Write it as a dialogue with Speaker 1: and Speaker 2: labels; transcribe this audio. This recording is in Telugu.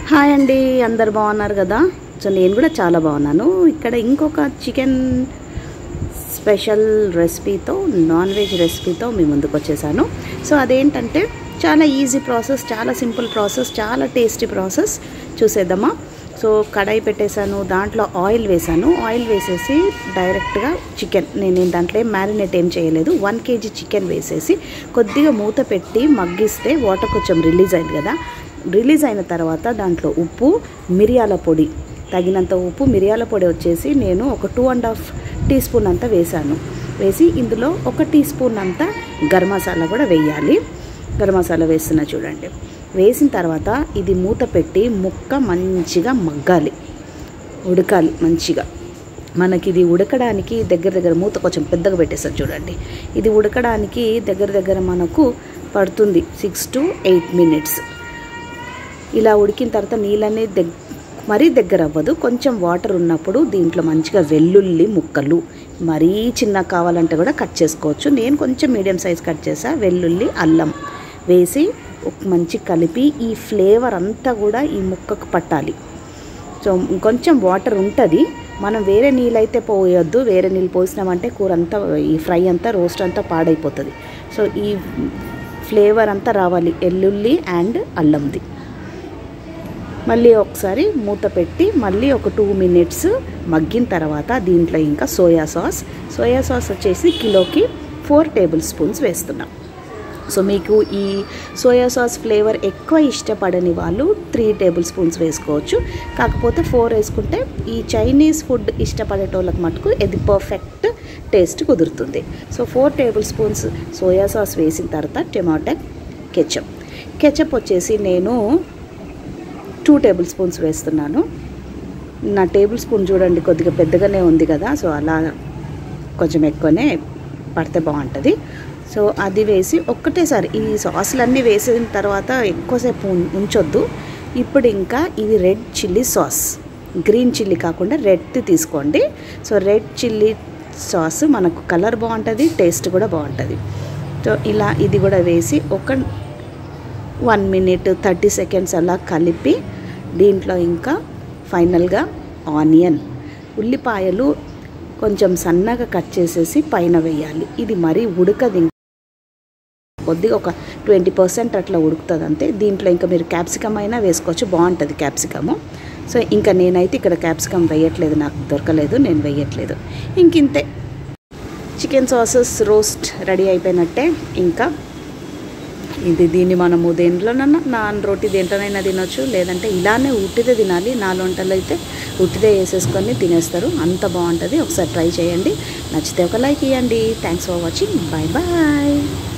Speaker 1: హాయ్ అండి అందరు బాగున్నారు కదా సో నేను కూడా చాలా బాగున్నాను ఇక్కడ ఇంకొక చికెన్ స్పెషల్ రెసిపీతో నాన్ వెజ్ రెసిపీతో మీ ముందుకు వచ్చేసాను సో అదేంటంటే చాలా ఈజీ ప్రాసెస్ చాలా సింపుల్ ప్రాసెస్ చాలా టేస్టీ ప్రాసెస్ చూసేద్దామా సో కడాయి పెట్టేశాను దాంట్లో ఆయిల్ వేసాను ఆయిల్ వేసేసి డైరెక్ట్గా చికెన్ నేను నేను దాంట్లో ఏం మ్యారినేట్ ఏం చేయలేదు వన్ కేజీ చికెన్ వేసేసి కొద్దిగా మూత పెట్టి మగ్గిస్తే వాటర్ కొంచెం రిలీజ్ అయింది కదా రిలీజ్ అయిన తర్వాత దాంట్లో ఉప్పు మిరియాల పొడి తగినంత ఉప్పు మిరియాల పొడి వచ్చేసి నేను ఒక two and half teaspoon అంతా వేసాను వేసి ఇందులో ఒక టీ స్పూన్ అంతా గరం మసాలా కూడా వేయాలి గరం మసాలా వేస్తున్నా చూడండి వేసిన తర్వాత ఇది మూత పెట్టి ముక్క మంచిగా మగ్గాలి ఉడకాలి మంచిగా మనకి ఇది ఉడకడానికి దగ్గర దగ్గర మూత కొంచెం పెద్దగా పెట్టేస్తారు చూడండి ఇది ఉడకడానికి దగ్గర దగ్గర మనకు పడుతుంది సిక్స్ టు ఎయిట్ మినిట్స్ ఇలా ఉడికిన తర్వాత నీళ్ళనే దగ్ మరీ దగ్గర అవ్వదు కొంచెం వాటర్ ఉన్నప్పుడు దీంట్లో మంచిగా వెల్లుల్లి ముక్కలు మరీ చిన్న కావాలంటే కూడా కట్ చేసుకోవచ్చు నేను కొంచెం మీడియం సైజ్ కట్ చేసా వెల్లుల్లి అల్లం వేసి ఒక మంచి కలిపి ఈ ఫ్లేవర్ అంతా కూడా ఈ ముక్కకు పట్టాలి సో కొంచెం వాటర్ ఉంటుంది మనం వేరే నీళ్ళు అయితే పోయొద్దు వేరే నీళ్ళు పోసినామంటే కూర అంతా ఈ ఫ్రై అంతా రోస్ట్ అంతా పాడైపోతుంది సో ఈ ఫ్లేవర్ అంతా రావాలి ఎల్లుల్లి అండ్ అల్లంది మళ్ళీ ఒకసారి మూత పెట్టి మళ్ళీ ఒక టూ మినిట్స్ మగ్గిన తర్వాత దీంట్లో ఇంకా సోయా సాస్ సోయా సాస్ వచ్చేసి కిలోకి ఫోర్ టేబుల్ స్పూన్స్ వేస్తున్నాం సో మీకు ఈ సోయా సాస్ ఫ్లేవర్ ఎక్కువ ఇష్టపడని వాళ్ళు త్రీ టేబుల్ స్పూన్స్ వేసుకోవచ్చు కాకపోతే ఫోర్ వేసుకుంటే ఈ చైనీస్ ఫుడ్ ఇష్టపడేటోళ్ళకి మటుకు ఇది పర్ఫెక్ట్ టేస్ట్ కుదురుతుంది so four tablespoons soya sauce వేసిన తర్వాత టమాటా కెచప్ కెచప్ వచ్చేసి నేను టూ టేబుల్ స్పూన్స్ వేస్తున్నాను నా టేబుల్ స్పూన్ చూడండి కొద్దిగా పెద్దగానే ఉంది కదా సో అలా కొంచెం ఎక్కువనే పడితే బాగుంటుంది సో అది వేసి ఒక్కటేసారి ఈ సాసులన్నీ వేసిన తర్వాత ఎక్కువసేపు ఉం- ఉంచొద్దు ఇప్పుడు ఇంకా ఇది red chilli sauce green chilli కాకుండా రెడ్ది తీసుకోండి సో రెడ్ చిల్లీ సాస్ మనకు కలర్ బాగుంటుంది టేస్ట్ కూడా బాగుంటుంది సో ఇలా ఇది కూడా వేసి ఒక వన్ మినిట్ థర్టీ సెకండ్స్ అలా కలిపి దీంట్లో ఇంకా ఫైనల్గా ఆనియన్ ఉల్లిపాయలు కొంచెం సన్నగా కట్ చేసేసి పైన వేయాలి ఇది మరీ ఉడకది కొద్దిగా ఒక ట్వంటీ పర్సెంట్ అట్లా ఉడుకుతుంది అంతే దీంట్లో ఇంకా మీరు క్యాప్సికమ్ అయినా వేసుకోవచ్చు బాగుంటుంది క్యాప్సికము సో ఇంకా నేనైతే ఇక్కడ క్యాప్సికమ్ వేయట్లేదు నాకు దొరకలేదు నేను వేయట్లేదు ఇంకింతే చికెన్ సాసెస్ రోస్ట్ రెడీ అయిపోయినట్టే ఇంకా ఇది దీన్ని మనము దేంట్లోనన్నా నాన్ రోటీ దేంట్లోనైనా తినొచ్చు లేదంటే ఇలానే ఉట్టిదే తినాలి నాలుగు వంటలు అయితే ఉట్టిదే వేసేసుకొని తినేస్తారు అంత బాగుంటుంది ఒకసారి ట్రై చేయండి నచ్చితే ఒక లైక్ ఇవ్వండి thanks for watching bye bye